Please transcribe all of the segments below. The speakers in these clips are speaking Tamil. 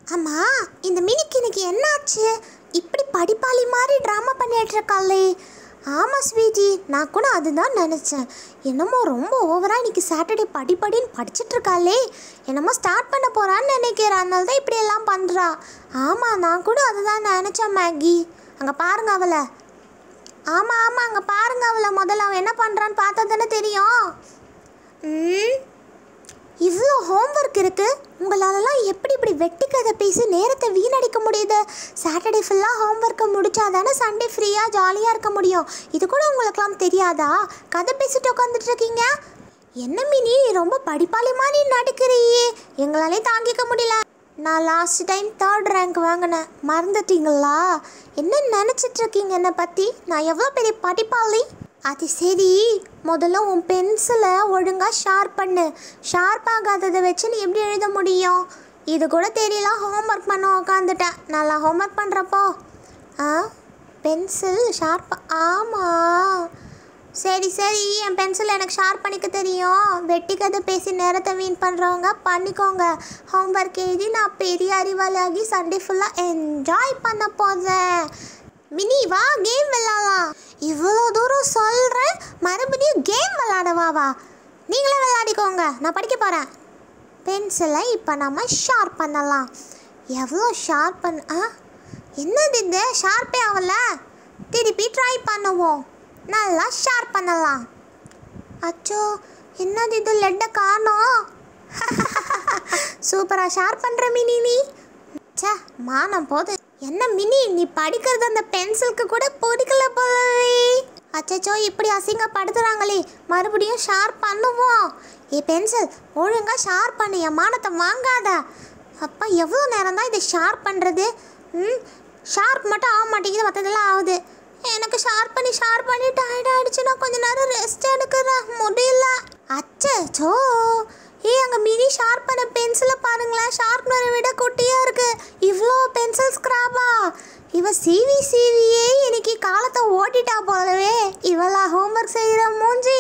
அம்மா இந்த மினிக்கு இன்னைக்கு என்னாச்சு இப்படி படிப்பாளி மாதிரி ட்ராமா பண்ணிட்டு இருக்காளே ஆமாம் ஸ்வீட்டி நான் கூட அதுதான் நினச்சேன் என்னமோ ரொம்ப ஓவராக இன்னைக்கு சாட்டர்டே படி படின்னு படிச்சிட்டு இருக்காளே என்னமோ ஸ்டார்ட் பண்ண போகிறான்னு நினைக்கிறேன் அதனால தான் இப்படி எல்லாம் பண்ணுறா ஆமாம் நான் கூட அதுதான் நினச்சேன் மேகி அங்கே பாருங்க அவளை ஆமாம் ஆமாம் அங்கே பாருங்க அவளை முதல்ல அவன் என்ன பண்ணுறான்னு பார்த்தா தானே தெரியும் ம் இவ்வளோ ஹோம்ஒர்க் இருக்கு உங்களாலலாம் எப்படி இப்படி வெட்டி கதை பேசி நேரத்தை வீணடிக்க முடியுது சாட்டர்டே ஃபுல்லாக ஹோம்ஒர்க்கை முடிச்சா தானே சண்டே ஃப்ரீயாக ஜாலியாக இருக்க முடியும் இது கூட உங்களுக்குலாம் தெரியாதா கதை பேசிட்டு உட்காந்துட்டு இருக்கீங்க என்ன மினி ரொம்ப படிப்பாளி மாதிரி நடிக்கிறியே எங்களாலே தாங்கிக்க முடியல நான் லாஸ்ட் டைம் தேர்ட் ரேங்க் வாங்கினேன் மறந்துட்டீங்களா என்ன நினச்சிட்டு இருக்கீங்க என்னை பற்றி நான் எவ்வளோ பெரிய படிப்பாளி அது சரி முதல்ல உன் பென்சிலை ஒழுங்காக ஷார்ப் பண்ணு ஷார்ப் ஆகாததை வச்சு நீ எப்படி எழுத முடியும் இது கூட தெரியல ஹோம்ஒர்க் பண்ண உக்காந்துட்டேன் நல்லா ஹோம்ஒர்க் பண்ணுறப்போ ஆ பென்சில் ஷார்ப் ஆமாம் சரி சரி என் பென்சில் எனக்கு ஷார்ப் பண்ணிக்க தெரியும் வெட்டி கதை பேசி நேரத்தை வீண் பண்ணுறவங்க பண்ணிக்கோங்க ஹோம்ஒர்க் எழுதி நான் பெரிய அறிவாளியாகி சண்டே ஃபுல்லாக என்ஜாய் பண்ண போகிறேன் மினி வா கேம் விளாடலாம் இவ்வளோ தூரம் சொல்கிறேன் மறுபடியும் கேம் விளாடவா வா நீங்களே விளையாடிக்கோங்க நான் படிக்க போகிறேன் பென்சிலை இப்போ நம்ம ஷார்ப் பண்ணலாம் எவ்வளோ ஷார்ப் பண்ண ஆ என்னது இது ஷார்ப்பே ஆகல திருப்பி ட்ரை பண்ணுவோம் நல்லா ஷார்ப் பண்ணலாம் அச்சோ என்னது இது லெட்டை காணோம் சூப்பராக ஷார்ப் பண்ணுற மினி நீ ச்சே மானம் போது என்ன மினி நீ படிக்கிறது அந்த பென்சிலுக்கு கூட பிடிக்கல போலவே அச்சச்சோ இப்படி அசிங்கப்படுத்துறாங்களே மறுபடியும் ஷார்ப் பண்ணுவோம் ஏ பென்சில் ஒழுங்காக ஷார்ப் பண்ணு என் மானத்தை வாங்காத அப்பா எவ்வளோ நேரம் தான் இதை ஷார்ப் பண்ணுறது ம் ஷார்ப் மட்டும் ஆக மாட்டேங்குது மற்றதெல்லாம் ஆகுது எனக்கு ஷார்ப் பண்ணி ஷார்ப் பண்ணி டயர்ட் ஆயிடுச்சு நான் கொஞ்ச நேரம் ரெஸ்ட் எடுக்கிறேன் முடியல அச்சோ ஏ அங்கே மினி ஷார்ப் பண்ண பென்சிலை பாருங்களேன் ஷார்ப்னரை விட குட்டியாக இருக்கு இவ்வளோ பென்சில் ஸ்க்ராப்பா இவ சிவி சிவியே இன்னைக்கு காலத்தை ஓட்டிட்டா போலவே இவளா ஹோம்ஒர்க் செய்கிற மூஞ்சி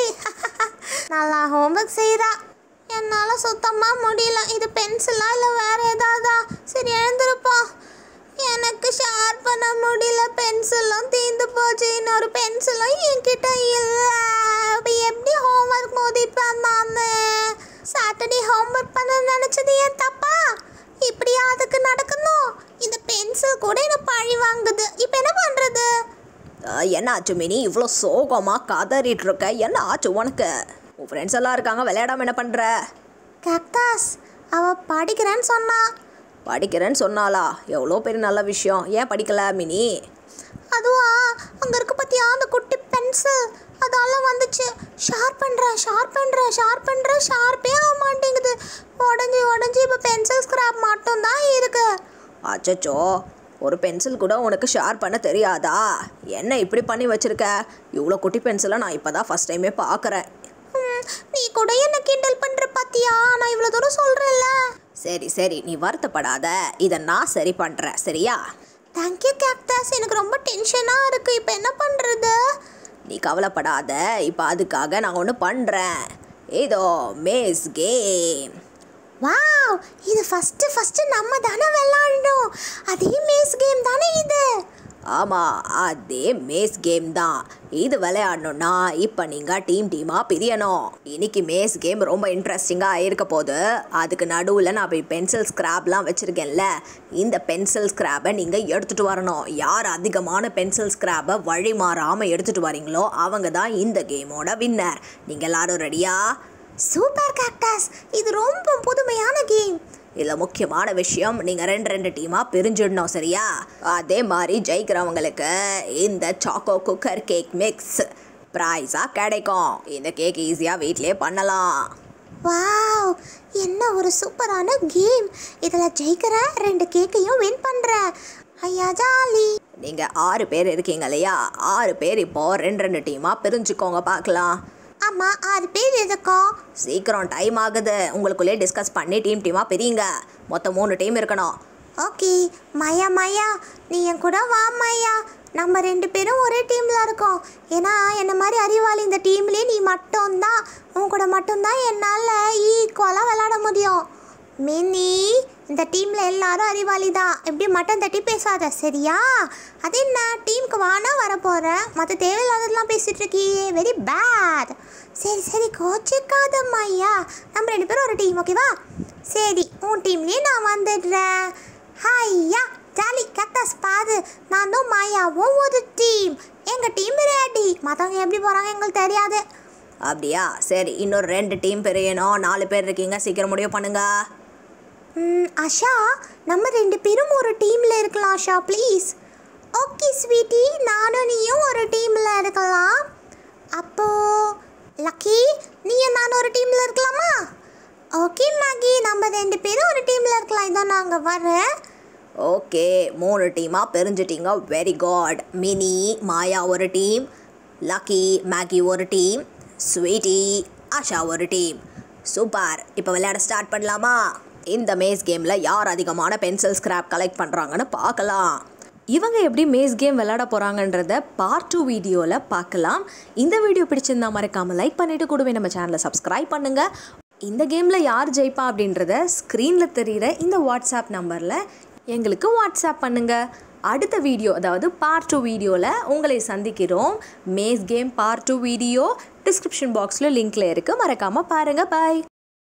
நல்லா ஹோம்ஒர்க் செய்கிறா என்னால் சுத்தமாக முடியல இது பென்சிலா இல்லை வேற ஏதாவதா சரி எழுந்திருப்போம் எனக்கு ஷார்ப் பண்ண முடியல பென்சிலும் தீந்து போச்சு இன்னொரு பென்சிலும் என்கிட்ட இல்லை அப்ப எப்படி ஹோம்ஒர்க் மோதிப்பேன் நான் சாட்டர்டே ஹோம்ஒர்க் பண்ண நினச்சது ஏன் தப்பா இப்படியா அதுக்கு நடக்கணும் இந்த பென்சில் கூட என்ன பழி வாங்குது இப்போ என்ன பண்ணுறது அஹ், என்ன ஆச்சு மினி இவ்வளோ சோகமாக கதறிட்டு இருக்க என்ன ஆச்சு உனக்கு உன் ஃப்ரெண்ட்ஸ் எல்லாம் இருக்காங்க விளையாடாம என்ன பண்ணுற கேக்டாஸ் அவ படிக்கிறேன்னு சொன்னா படிக்கிறேன்னு சொன்னாளா எவ்வளோ பெரிய நல்ல விஷயம் ஏன் படிக்கல மினி அதுவா அங்க இருக்கு பத்தியா அந்த குட்டி பென்சில் அதால வந்துச்சு ஷார்ப் பண்றேன் ஷார்ப் பண்றேன் ஷார்ப் பண்றேன் ஷார்ப்பே ஆக மாட்டேங்குது உடஞ்சி உடஞ்சி இப்போ பென்சில் ஸ்கிராப் மட்டும் தான் இருக்கு அச்சச்சோ ஒரு பென்சில் கூட உனக்கு ஷேர் பண்ண தெரியாதா என்ன இப்படி பண்ணி வச்சிருக்க இவ்வளோ குட்டி பென்சிலை நான் இப்போ தான் ஃபஸ்ட் டைமே பார்க்குறேன் ம், நீ கூட என்ன கிண்டல் பண்ற பாத்தியா நான் இவ்வளவு தூரம் சொல்றேன்ல சரி சரி நீ வருத்தப்படாத இதை நான் சரி பண்ணுறேன் சரியா தேங்க்யூ கேக்டாஸ் எனக்கு ரொம்ப டென்ஷனா இருக்கு இப்போ என்ன பண்றது நீ கவலைப்படாத இப்போ அதுக்காக நான் ஒன்று பண்ணுறேன் ஏதோ மேஸ் கேம் வாவ் இது ஃபர்ஸ்ட் ஃபர்ஸ்ட் நம்ம தானே விளையாடணும் அதே மேஸ் கேம் தானே இது ஆமாம் அதே மேஸ் கேம் தான் இது விளையாடணுன்னா இப்போ நீங்கள் டீம் டீமாக பிரியணும் இன்னைக்கு மேஸ் கேம் ரொம்ப இன்ட்ரெஸ்டிங்காக இருக்க போது அதுக்கு நடுவில் நான் போய் பென்சில் ஸ்கிராப்லாம் வச்சுருக்கேன்ல இந்த பென்சில் ஸ்கிராப்பை நீங்கள் எடுத்துகிட்டு வரணும் யார் அதிகமான பென்சில் ஸ்கிராப்பை வழி மாறாமல் எடுத்துகிட்டு வரீங்களோ அவங்க தான் இந்த கேமோட வின்னர் நீங்கள் எல்லாரும் ரெடியா சூப்பர் கேக்டாஸ் இது ரொம்ப புதுமையான கேம் இதில் முக்கியமான விஷயம் நீங்கள் ரெண்டு ரெண்டு டீமாக பிரிஞ்சிடணும் சரியா அதே மாதிரி ஜெயிக்கிறவங்களுக்கு இந்த சாக்கோ குக்கர் கேக் மிக்ஸ் ப்ரைஸாக கிடைக்கும் இந்த கேக் ஈஸியாக வீட்டிலே பண்ணலாம் வாவ் என்ன ஒரு சூப்பரான கேம் இதில் ஜெயிக்கிற ரெண்டு கேக்கையும் வின் பண்ணுறேன் ஐயா ஜாலி நீங்கள் ஆறு பேர் இருக்கீங்க இல்லையா ஆறு பேர் இப்போது ரெண்டு ரெண்டு டீமாக பிரிஞ்சுக்கோங்க பார்க்கலாம் ஆமாம் ஆறு பேர் இருக்கோம் சீக்கிரம் டைம் ஆகுது உங்களுக்குள்ளே டிஸ்கஸ் பண்ணி டீம் டீமாக பிரியுங்க மொத்தம் மூணு டீம் இருக்கணும் ஓகே மயா மயா நீ என் கூட வா மயா நம்ம ரெண்டு பேரும் ஒரே டீமில் இருக்கோம் ஏன்னா என்ன மாதிரி அறிவாளி இந்த டீம்லேயே நீ மட்டும்தான் உன் கூட மட்டும்தான் என்னால் ஈக்குவலாக விளையாட முடியும் மினி இந்த டீமில் எல்லாரும் அறிவாளி தான் எப்படி மட்டன் தட்டி பேசாத சரியா அது என்ன டீமுக்கு வானா வர போகிறேன் மற்ற தேவையில்லாததெல்லாம் பேசிகிட்டு இருக்கியே வெரி பேட் சரி சரி கோச்சிக்காத மையா நம்ம ரெண்டு பேரும் ஒரு டீம் ஓகேவா சரி உன் டீம்லேயே நான் வந்துடுறேன் ஹையா ஜாலி கக்டஸ் பாது நானும் மாயாவும் ஒரு டீம் எங்கள் டீம் ரெடி மற்றவங்க எப்படி போகிறாங்க எங்களுக்கு தெரியாது அப்படியா சரி இன்னொரு ரெண்டு டீம் பிரியணும் நாலு பேர் இருக்கீங்க சீக்கிரம் முடிவு பண்ணுங்க ம், ஆஷா நம்ம ரெண்டு பேரும் ஒரு டீமில் இருக்கலாம் ஆஷா ப்ளீஸ் ஓகே ஸ்வீட்டி நானும் நீயும் ஒரு டீமில் இருக்கலாம் அப்போ லக்கி நீயும் நானும் ஒரு டீமில் இருக்கலாமா ஓகே மேகி நம்ம ரெண்டு பேரும் ஒரு டீமில் இருக்கலாம் இதான் நாங்கள் வரேன் ஓகே மூணு டீமாக பிரிஞ்சிட்டீங்க வெரி குட் மினி மாயா ஒரு டீம் லக்கி மேகி ஒரு டீம் ஸ்வீட்டி ஆஷா ஒரு டீம் சூப்பர் இப்போ விளையாட ஸ்டார்ட் பண்ணலாமா இந்த மேஸ் கேமில் யார் அதிகமான பென்சில் ஸ்கிராப் கலெக்ட் பண்ணுறாங்கன்னு பார்க்கலாம் இவங்க எப்படி மேஸ் கேம் விளையாட போகிறாங்கன்றத பார்ட் டூ வீடியோவில் பார்க்கலாம் இந்த வீடியோ பிடிச்சிருந்தா மறக்காமல் லைக் பண்ணிவிட்டு கூடவே நம்ம சேனலை சப்ஸ்கிரைப் பண்ணுங்கள் இந்த கேமில் யார் ஜெயிப்பா அப்படின்றத ஸ்க்ரீனில் தெரிகிற இந்த வாட்ஸ்அப் நம்பரில் எங்களுக்கு வாட்ஸ்அப் பண்ணுங்கள் அடுத்த வீடியோ அதாவது பார்ட் டூ வீடியோவில் உங்களை சந்திக்கிறோம் maze game part two video description பாக்ஸில் லிங்க்கில் இருக்குது மறக்காமல் பாருங்கள் பாய்